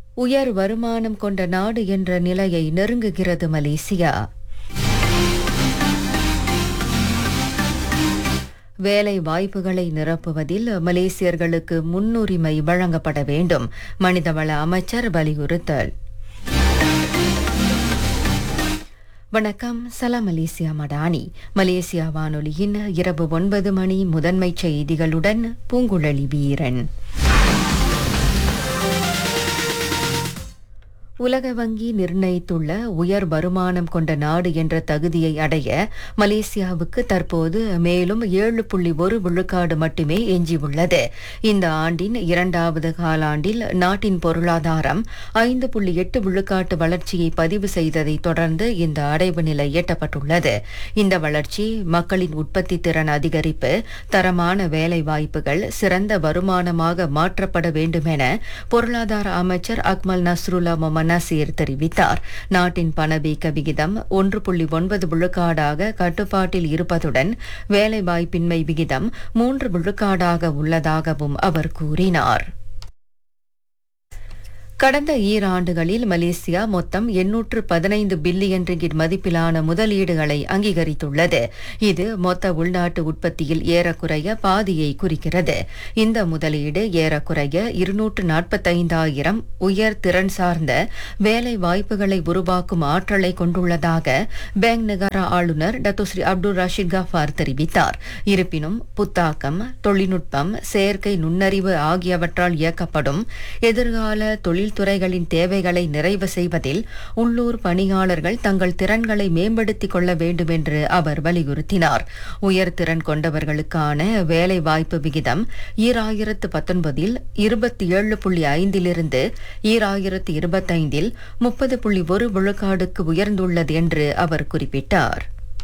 உயர் வருமானம் கொண்ட நாடு என்ற நிலையை நெருங்குகிறது மலேசியா வேலை வாய்ப்புகளை நிரப்புவதில் மலேசியர்களுக்கு முன்னுரிமை வழங்கப்பட வேண்டும் மனிதவள அமைச்சர் வலியுறுத்தல் வணக்கம் சலாம் மலேசியா மடானி மலேசியா வானொலியின் இரவு ஒன்பது மணி முதன்மைச் செய்திகளுடன் பூங்குழலி வீரன் உலக வங்கி நிர்ணயித்துள்ள உயர் வருமானம் கொண்ட நாடு என்ற தகுதியை அடைய மலேசியாவுக்கு தற்போது மேலும் ஏழு புள்ளி ஒரு விழுக்காடு மட்டுமே எஞ்சியுள்ளது இந்த ஆண்டின் இரண்டாவது காலாண்டில் நாட்டின் பொருளாதாரம் ஐந்து புள்ளி எட்டு விழுக்காட்டு வளர்ச்சியை பதிவு செய்ததை தொடர்ந்து இந்த அடைவு நிலை எட்டப்பட்டுள்ளது இந்த வளர்ச்சி மக்களின் உற்பத்தி திறன் அதிகரிப்பு தரமான வேலை வாய்ப்புகள் சிறந்த வருமானமாக மாற்றப்பட வேண்டும் என பொருளாதார அமைச்சர் அக்மல் நஸ்ருல்லா மொமன் நசீர் தெரிவித்தார் நாட்டின் பணவீக்க விகிதம் ஒன்று புள்ளி ஒன்பது விழுக்காடாக கட்டுப்பாட்டில் இருப்பதுடன் வேலைவாய்ப்பின்மை விகிதம் மூன்று விழுக்காடாக உள்ளதாகவும் அவர் கூறினார் கடந்த ஈராண்டுகளில் மலேசியா மொத்தம் எண்ணூற்று பதினைந்து பில்லியன் ரிங்கிட் மதிப்பிலான முதலீடுகளை அங்கீகரித்துள்ளது இது மொத்த உள்நாட்டு உற்பத்தியில் ஏறக்குறைய பாதியை குறிக்கிறது இந்த முதலீடு ஏறக்குறைய இருநூற்று நாற்பத்தைந்தாயிரம் உயர் திறன் சார்ந்த வேலை வாய்ப்புகளை உருவாக்கும் ஆற்றலை கொண்டுள்ளதாக பேங்க் நகர ஆளுநர் டத்துஸ்ரீ அப்துல் ரஷீத் கஃபார் தெரிவித்தார் இருப்பினும் புத்தாக்கம் தொழில்நுட்பம் செயற்கை நுண்ணறிவு ஆகியவற்றால் இயக்கப்படும் எதிர்கால தொழில் தொழில்துறைகளின் தேவைகளை நிறைவு செய்வதில் உள்ளூர் பணியாளர்கள் தங்கள் திறன்களை மேம்படுத்திக் கொள்ள வேண்டும் என்று அவர் வலியுறுத்தினார் உயர் திறன் கொண்டவர்களுக்கான வேலை வாய்ப்பு விகிதம் ஈராயிரத்து பத்தொன்பதில் இருபத்தி ஏழு புள்ளி ஐந்திலிருந்து ஈராயிரத்து இருபத்தைந்தில் முப்பது புள்ளி ஒரு விழுக்காடுக்கு உயர்ந்துள்ளது என்று அவர் குறிப்பிட்டார்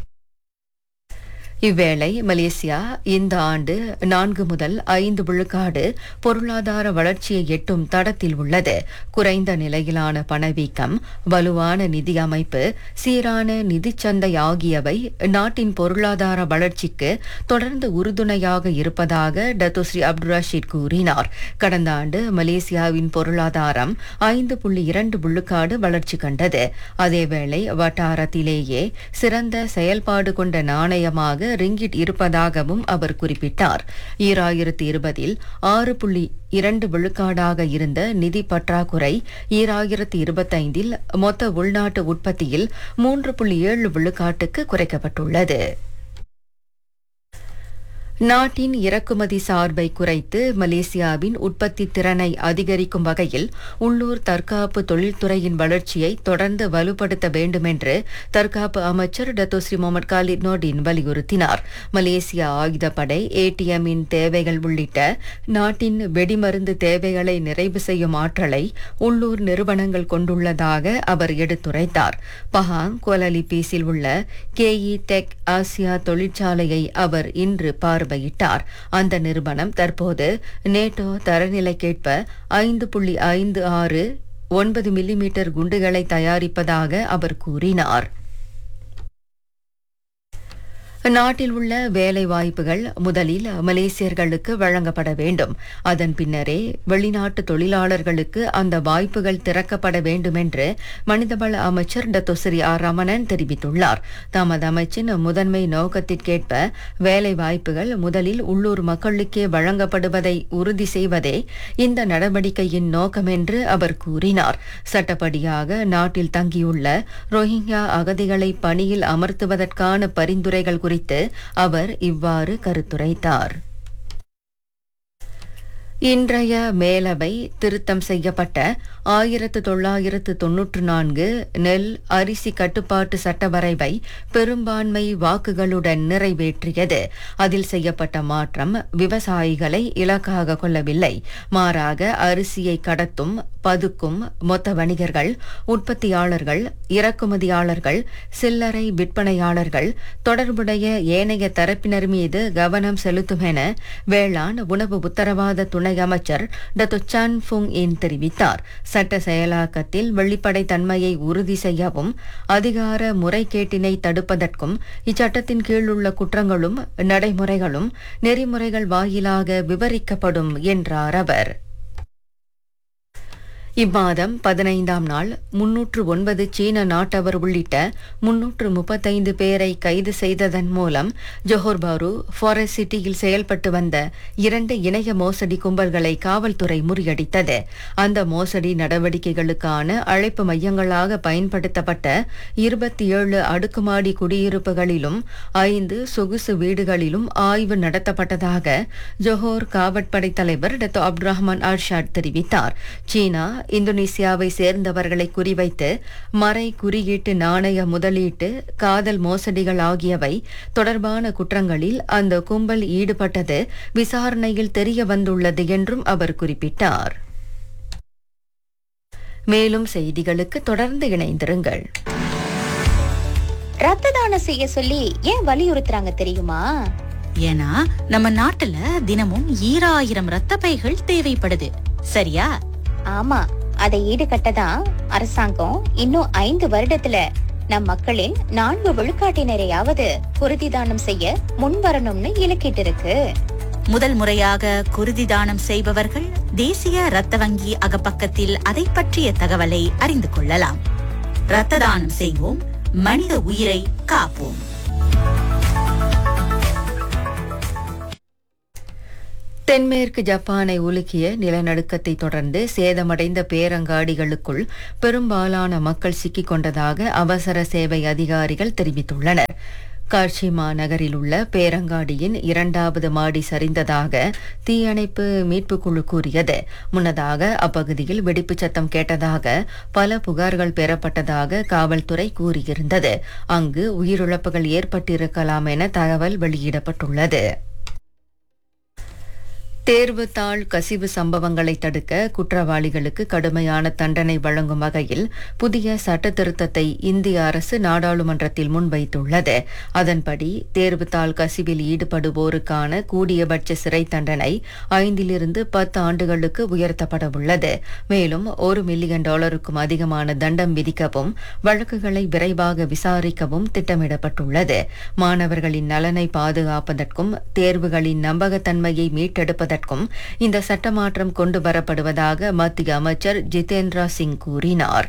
இவ்வேளை மலேசியா இந்த ஆண்டு நான்கு முதல் ஐந்து விழுக்காடு பொருளாதார வளர்ச்சியை எட்டும் தடத்தில் உள்ளது குறைந்த நிலையிலான பணவீக்கம் வலுவான நிதி அமைப்பு சீரான நிதிச்சந்தை ஆகியவை நாட்டின் பொருளாதார வளர்ச்சிக்கு தொடர்ந்து உறுதுணையாக இருப்பதாக டத்துஸ்ரீ அப்துல் ரஷீத் கூறினார் கடந்த ஆண்டு மலேசியாவின் பொருளாதாரம் ஐந்து புள்ளி இரண்டு விழுக்காடு வளர்ச்சி கண்டது அதேவேளை வட்டாரத்திலேயே சிறந்த செயல்பாடு கொண்ட நாணயமாக ரிங்கிட் இருப்பதாகவும் அவர் குறிப்பிட்டார் ஈராயிரத்து இருபதில் ஆறு புள்ளி இரண்டு விழுக்காடாக இருந்த நிதி பற்றாக்குறை ஈராயிரத்து இருபத்தைந்தில் மொத்த உள்நாட்டு உற்பத்தியில் மூன்று புள்ளி ஏழு விழுக்காட்டுக்கு குறைக்கப்பட்டுள்ளது நாட்டின் இறக்குமதி சார்பை குறைத்து மலேசியாவின் உற்பத்தி திறனை அதிகரிக்கும் வகையில் உள்ளூர் தற்காப்பு தொழில்துறையின் வளர்ச்சியை தொடர்ந்து வலுப்படுத்த வேண்டும் என்று தற்காப்பு அமைச்சர் டத்தோஸ்ரீ முகமது காலித் நோடின் வலியுறுத்தினார் மலேசிய ஆயுதப்படை ஏடிஎம்மின் தேவைகள் உள்ளிட்ட நாட்டின் வெடிமருந்து தேவைகளை நிறைவு செய்யும் ஆற்றலை உள்ளூர் நிறுவனங்கள் கொண்டுள்ளதாக அவர் எடுத்துரைத்தார் பஹாங் கோலலிபீஸில் உள்ள கேஇ டெக் ஆசியா தொழிற்சாலையை அவர் இன்று பார்வை பார்வையிட்டார் அந்த நிறுவனம் தற்போது நேட்டோ தரநிலைக்கேற்ப ஐந்து புள்ளி ஐந்து ஆறு ஒன்பது மில்லிமீட்டர் குண்டுகளை தயாரிப்பதாக அவர் கூறினார் நாட்டில் உள்ள வேலை வாய்ப்புகள் முதலில் மலேசியர்களுக்கு வழங்கப்பட வேண்டும் அதன் பின்னரே வெளிநாட்டு தொழிலாளர்களுக்கு அந்த வாய்ப்புகள் திறக்கப்பட வேண்டும் என்று மனிதவள அமைச்சர் டத்தோசரி ஆர் ரமணன் தெரிவித்துள்ளார் தமது அமைச்சின் முதன்மை நோக்கத்திற்கேற்ப வேலை வாய்ப்புகள் முதலில் உள்ளூர் மக்களுக்கே வழங்கப்படுவதை உறுதி செய்வதே இந்த நடவடிக்கையின் நோக்கம் என்று அவர் கூறினார் சட்டப்படியாக நாட்டில் தங்கியுள்ள ரோஹிங்யா அகதிகளை பணியில் அமர்த்துவதற்கான பரிந்துரைகள் குறித்து அவர் இவ்வாறு கருத்துரைத்தார் இன்றைய மேலவை திருத்தம் செய்யப்பட்ட ஆயிரத்து தொள்ளாயிரத்து தொன்னூற்று நான்கு நெல் அரிசி கட்டுப்பாட்டு சட்ட வரைவை பெரும்பான்மை வாக்குகளுடன் நிறைவேற்றியது அதில் செய்யப்பட்ட மாற்றம் விவசாயிகளை இலக்காக கொள்ளவில்லை மாறாக அரிசியை கடத்தும் பதுக்கும் மொத்த வணிகர்கள் உற்பத்தியாளர்கள் இறக்குமதியாளர்கள் சில்லறை விற்பனையாளர்கள் தொடர்புடைய ஏனைய தரப்பினர் மீது கவனம் செலுத்தும் என வேளாண் உணவு உத்தரவாத துணை அமைச்சர் டத்து சான் ஃபுங் இன் தெரிவித்தார் சட்ட செயலாக்கத்தில் வெளிப்படைத் தன்மையை உறுதி செய்யவும் அதிகார முறைகேட்டினை தடுப்பதற்கும் இச்சட்டத்தின் கீழ் உள்ள குற்றங்களும் நடைமுறைகளும் நெறிமுறைகள் வாயிலாக விவரிக்கப்படும் என்றார் அவர் இம்மாதம் பதினைந்தாம் நாள் முன்னூற்று ஒன்பது சீன நாட்டவர் உள்ளிட்ட முன்னூற்று முப்பத்தைந்து பேரை கைது செய்ததன் மூலம் ஜொஹோர் பாரு ஃபாரஸ்ட் சிட்டியில் செயல்பட்டு வந்த இரண்டு இணைய மோசடி கும்பல்களை காவல்துறை முறியடித்தது அந்த மோசடி நடவடிக்கைகளுக்கான அழைப்பு மையங்களாக பயன்படுத்தப்பட்ட இருபத்தி ஏழு அடுக்குமாடி குடியிருப்புகளிலும் ஐந்து சொகுசு வீடுகளிலும் ஆய்வு நடத்தப்பட்டதாக ஜொஹோர் காவற்படை தலைவர் டத்தோ அப்துல் ரஹ்மான் அர்ஷாட் தெரிவித்தார் சீனா இந்தோனேசியாவை சேர்ந்தவர்களை குறிவைத்து மறை குறியீட்டு நாணய முதலீட்டு காதல் மோசடிகள் ஆகியவை தொடர்பான குற்றங்களில் அந்த கும்பல் ஈடுபட்டது விசாரணையில் தெரிய வந்துள்ளது என்றும் அவர் குறிப்பிட்டார் மேலும் செய்திகளுக்கு தொடர்ந்து இணைந்திருங்கள் ரத்த தானம் செய்ய சொல்லி ஏன் வலியுறுத்துறாங்க தெரியுமா ஏன்னா நம்ம நாட்டுல தினமும் ஈராயிரம் ரத்த பைகள் தேவைப்படுது சரியா ஆமா அதை ஈடுகட்டதான் அரசாங்கம் இன்னும் ஐந்து வருடத்துல நம் மக்களின் நான்கு விழுக்காட்டினரையாவது குருதி தானம் செய்ய முன்வரணும்னு இலக்கிட்டு இருக்கு முதல் முறையாக குருதி தானம் செய்பவர்கள் தேசிய ரத்த வங்கி அகப்பக்கத்தில் அதை பற்றிய தகவலை அறிந்து கொள்ளலாம் ரத்த தானம் செய்வோம் மனித உயிரை காப்போம் தென்மேற்கு ஜப்பானை உலுக்கிய நிலநடுக்கத்தை தொடர்ந்து சேதமடைந்த பேரங்காடிகளுக்குள் பெரும்பாலான மக்கள் சிக்கிக் கொண்டதாக அவசர சேவை அதிகாரிகள் தெரிவித்துள்ளனர் கார்ஷிமா நகரில் உள்ள பேரங்காடியின் இரண்டாவது மாடி சரிந்ததாக தீயணைப்பு மீட்புக் குழு கூறியது முன்னதாக அப்பகுதியில் வெடிப்புச் சத்தம் கேட்டதாக பல புகார்கள் பெறப்பட்டதாக காவல்துறை கூறியிருந்தது அங்கு உயிரிழப்புகள் ஏற்பட்டிருக்கலாம் என தகவல் வெளியிடப்பட்டுள்ளது தேர்வுத்தாள் கசிவு சம்பவங்களை தடுக்க குற்றவாளிகளுக்கு கடுமையான தண்டனை வழங்கும் வகையில் புதிய சட்ட திருத்தத்தை இந்திய அரசு நாடாளுமன்றத்தில் முன்வைத்துள்ளது அதன்படி தேர்வுத்தாள் கசிவில் ஈடுபடுவோருக்கான கூடியபட்ச சிறை தண்டனை ஐந்திலிருந்து பத்து ஆண்டுகளுக்கு உயர்த்தப்பட உள்ளது மேலும் ஒரு மில்லியன் டாலருக்கும் அதிகமான தண்டம் விதிக்கவும் வழக்குகளை விரைவாக விசாரிக்கவும் திட்டமிடப்பட்டுள்ளது மாணவர்களின் நலனை பாதுகாப்பதற்கும் தேர்வுகளின் நம்பகத்தன்மையை மீட்டெடுப்பதற்கும் இந்த சட்ட மாற்றம் கொண்டு வரப்படுவதாக மத்திய அமைச்சர் ஜிதேந்திரா சிங் கூறினார்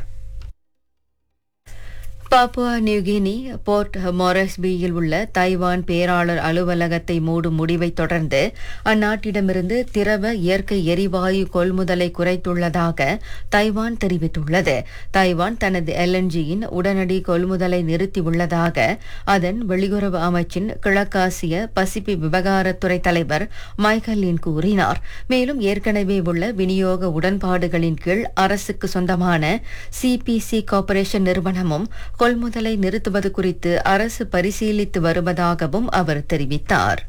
பாப்புவா நியூகினி போர்ட் மொரஸ்பியில் உள்ள தைவான் பேராளர் அலுவலகத்தை மூடும் முடிவை தொடர்ந்து அந்நாட்டிடமிருந்து திரவ இயற்கை எரிவாயு கொள்முதலை குறைத்துள்ளதாக தைவான் தெரிவித்துள்ளது தைவான் தனது எல்என்ஜியின் உடனடி கொள்முதலை நிறுத்தியுள்ளதாக அதன் வெளியுறவு அமைச்சின் கிழக்காசிய பசிபிக் விவகாரத்துறை தலைவர் மைக்கேல் லின் கூறினார் மேலும் ஏற்கனவே உள்ள விநியோக உடன்பாடுகளின் கீழ் அரசுக்கு சொந்தமான சிபிசி கார்ப்பரேஷன் நிறுவனமும் கொள்முதலை நிறுத்துவது குறித்து அரசு பரிசீலித்து வருவதாகவும் அவர் தெரிவித்தார்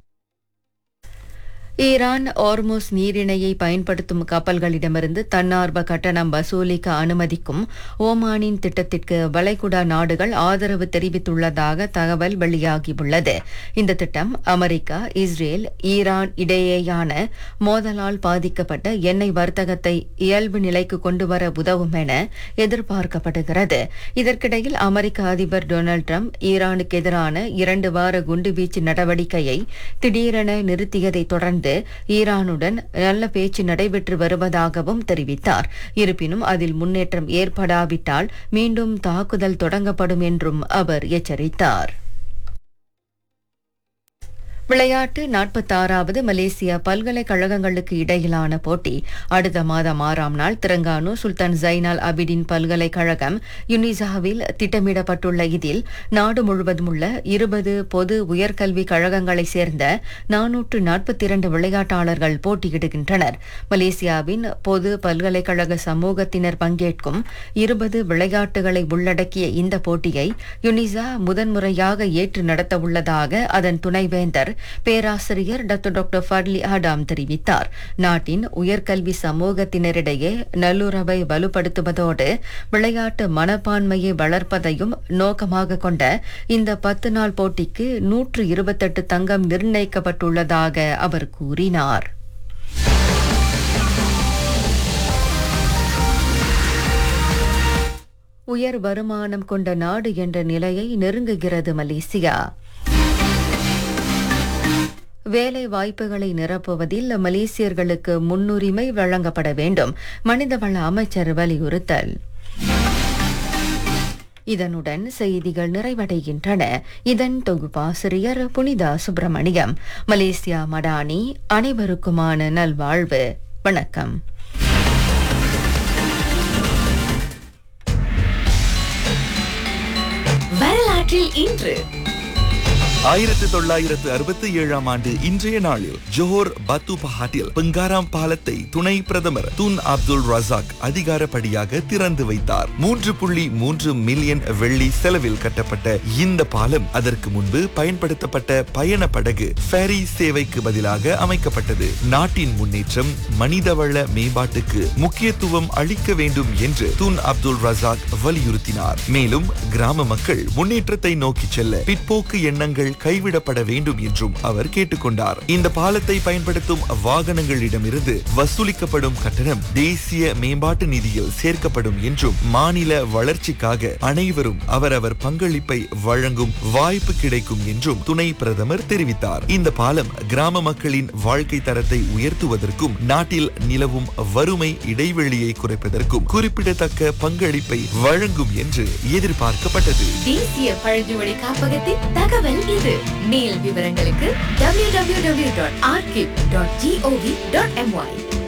ஈரான் ஓர்மோஸ் நீரிணையை பயன்படுத்தும் கப்பல்களிடமிருந்து தன்னார்வ கட்டணம் வசூலிக்க அனுமதிக்கும் ஓமானின் திட்டத்திற்கு வளைகுடா நாடுகள் ஆதரவு தெரிவித்துள்ளதாக தகவல் வெளியாகியுள்ளது இந்த திட்டம் அமெரிக்கா இஸ்ரேல் ஈரான் இடையேயான மோதலால் பாதிக்கப்பட்ட எண்ணெய் வர்த்தகத்தை இயல்பு நிலைக்கு கொண்டுவர உதவும் என எதிர்பார்க்கப்படுகிறது இதற்கிடையில் அமெரிக்க அதிபர் டொனால்டு ட்ரம்ப் ஈரானுக்கு எதிரான இரண்டு வார குண்டுவீச்சு நடவடிக்கையை திடீரென நிறுத்தியதை தொடர்ந்து ஈரானுடன் நல்ல பேச்சு நடைபெற்று வருவதாகவும் தெரிவித்தார் இருப்பினும் அதில் முன்னேற்றம் ஏற்படாவிட்டால் மீண்டும் தாக்குதல் தொடங்கப்படும் என்றும் அவர் எச்சரித்தார் விளையாட்டு நாற்பத்தாறாவது மலேசிய பல்கலைக்கழகங்களுக்கு இடையிலான போட்டி அடுத்த மாதம் ஆறாம் நாள் திரங்கானு சுல்தான் ஜைனால் அபிடின் பல்கலைக்கழகம் யுனிசாவில் திட்டமிடப்பட்டுள்ள இதில் நாடு முழுவதும் உள்ள இருபது பொது உயர்கல்வி கழகங்களைச் சேர்ந்த நானூற்று நாற்பத்தி இரண்டு விளையாட்டாளர்கள் போட்டியிடுகின்றனர் மலேசியாவின் பொது பல்கலைக்கழக சமூகத்தினர் பங்கேற்கும் இருபது விளையாட்டுகளை உள்ளடக்கிய இந்த போட்டியை யுனிசா முதன்முறையாக ஏற்று நடத்தவுள்ளதாக அதன் துணைவேந்தர் பேராசிரியர் டாக்டர் டாக்டர் ஃபர்லி ஆடாம் தெரிவித்தார் நாட்டின் உயர்கல்வி சமூகத்தினரிடையே நல்லுறவை வலுப்படுத்துவதோடு விளையாட்டு மனப்பான்மையை வளர்ப்பதையும் நோக்கமாக கொண்ட இந்த பத்து நாள் போட்டிக்கு நூற்று இருபத்தெட்டு தங்கம் நிர்ணயிக்கப்பட்டுள்ளதாக அவர் கூறினார் உயர் வருமானம் கொண்ட நாடு என்ற நிலையை நெருங்குகிறது மலேசியா வேலை வாய்ப்புகளை நிரப்புவதில் மலேசியர்களுக்கு முன்னுரிமை வழங்கப்பட வேண்டும் மனிதவள அமைச்சர் வலியுறுத்தல் இதனுடன் செய்திகள் நிறைவடைகின்றன இதன் தொகுப்பாசிரியர் புனிதா சுப்பிரமணியம் மலேசியா மடானி அனைவருக்குமான நல்வாழ்வு வணக்கம் வரலாற்றில் இன்று ஆயிரத்து தொள்ளாயிரத்து அறுபத்தி ஏழாம் ஆண்டு இன்றைய நாளில் ஜோஹர் பத்து பஹாட்டில் பெங்காராம் பாலத்தை துணை பிரதமர் துன் அப்துல் ரசாக் அதிகாரப்படியாக திறந்து வைத்தார் மூன்று புள்ளி மூன்று மில்லியன் வெள்ளி செலவில் கட்டப்பட்ட இந்த பாலம் அதற்கு முன்பு பயன்படுத்தப்பட்ட பயண படகு ஃபெரி சேவைக்கு பதிலாக அமைக்கப்பட்டது நாட்டின் முன்னேற்றம் மனிதவள மேம்பாட்டுக்கு முக்கியத்துவம் அளிக்க வேண்டும் என்று துன் அப்துல் ரசாக் வலியுறுத்தினார் மேலும் கிராம மக்கள் முன்னேற்றத்தை நோக்கி செல்ல பிற்போக்கு எண்ணங்கள் கைவிடப்பட வேண்டும் என்றும் அவர் கேட்டுக்கொண்டார் இந்த பாலத்தை பயன்படுத்தும் வாகனங்களிடமிருந்து வசூலிக்கப்படும் கட்டணம் தேசிய மேம்பாட்டு நிதியில் சேர்க்கப்படும் என்றும் மாநில வளர்ச்சிக்காக அனைவரும் அவரவர் பங்களிப்பை வழங்கும் வாய்ப்பு கிடைக்கும் என்றும் துணை பிரதமர் தெரிவித்தார் இந்த பாலம் கிராம மக்களின் வாழ்க்கை தரத்தை உயர்த்துவதற்கும் நாட்டில் நிலவும் வறுமை இடைவெளியை குறைப்பதற்கும் குறிப்பிடத்தக்க பங்களிப்பை வழங்கும் என்று எதிர்பார்க்கப்பட்டது தேசிய பழங்குடி காப்பகத்தின் தகவல் இது மேல் விவரங்களுக்கு www.arkip.gov.my